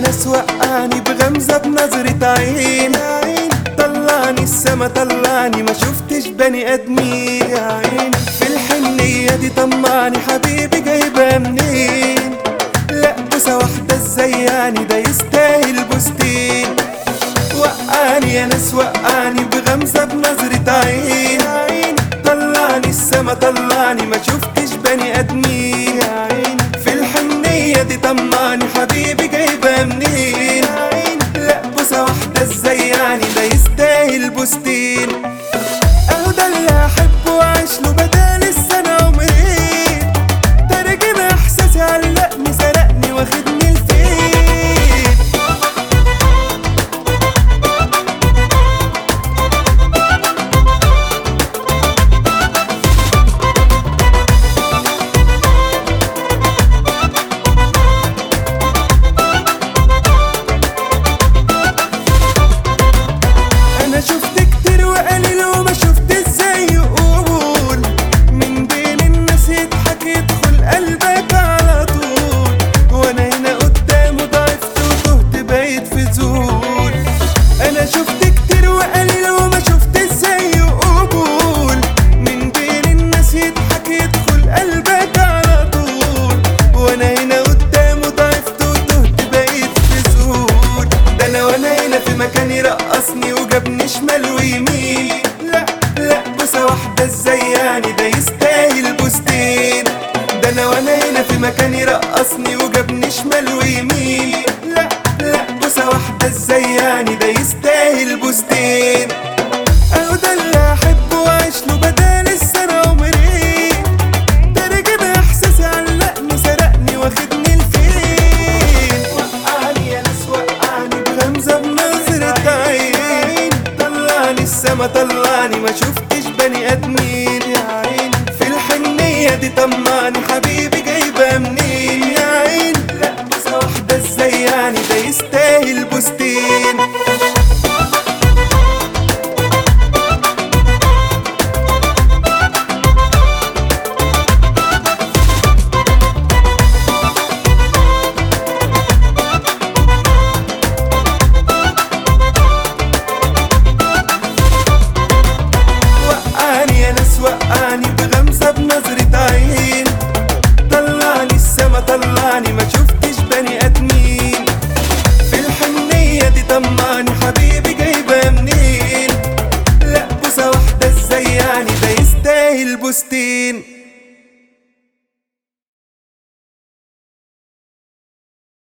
ناس وقعني بغمزة بنظرة عين طلعني السما طلعني ما شفتش بني ادمين يا عين في الحنية دي طمعني حبيبي جايبها منين لا بوسة واحدة ازاي يعني ده يستاهل بوستين وقعني يا ناس وقعني بغمزة بنظرة عين طلعني السما طلعني ما شفتش بني ادمين يا عين في الحنية دي طمعني حبيبي جايبها منين لا بوسة واحدة ازاي يعني ده يستاهل بوستين اهو ده اللي احبه واعيش له بدال السنة عمرين ترجم احساسي علقني سرقني واخدني لفين انا شفت كتير وقليل وما شفت ازاي يقول من بين الناس يضحك يدخل قلبك على طول وانا هنا قدامه ضعفت وتهت بقيت في زول انا شفت كتير وقليل وما شفت ازاي يقول من بين الناس يضحك يدخل قلبك على طول وانا هنا قدامه ضعفت وتهت بقيت في زول ده انا وانا هنا في مكان يرقصني وجابني شمال ويمين لا لا بوسه واحده ازاي يعني ده يستاهل بوستين ده انا وانا هنا في مكان يرقصني وجابني شمال ويمين لا لا بوسه واحده ازاي يعني ده يستاهل بوستين اهو ده اللي احبه واعيش له بدال السنه عمري ترجم احساسي علقني سرقني واخدني لفين وقعني يا ناس وقعني بغمزه بنظرة عين طلعني السما طلعني ما شفتش بني ادمين يا عين في الحنيه دي طمعني حبيبي جايبه منين يا عين لا بوسه واحده ازاي يعني ده يستاهل بوستين وقعني يا ناس وقعني بغمزة بنظرة عين طلعني السما طلعني ما شفتش بني ادمين في الحنية دي طمعني حبيبي جايبها منين لا بوسة واحدة ازاي يعني ده يستاهل بوستين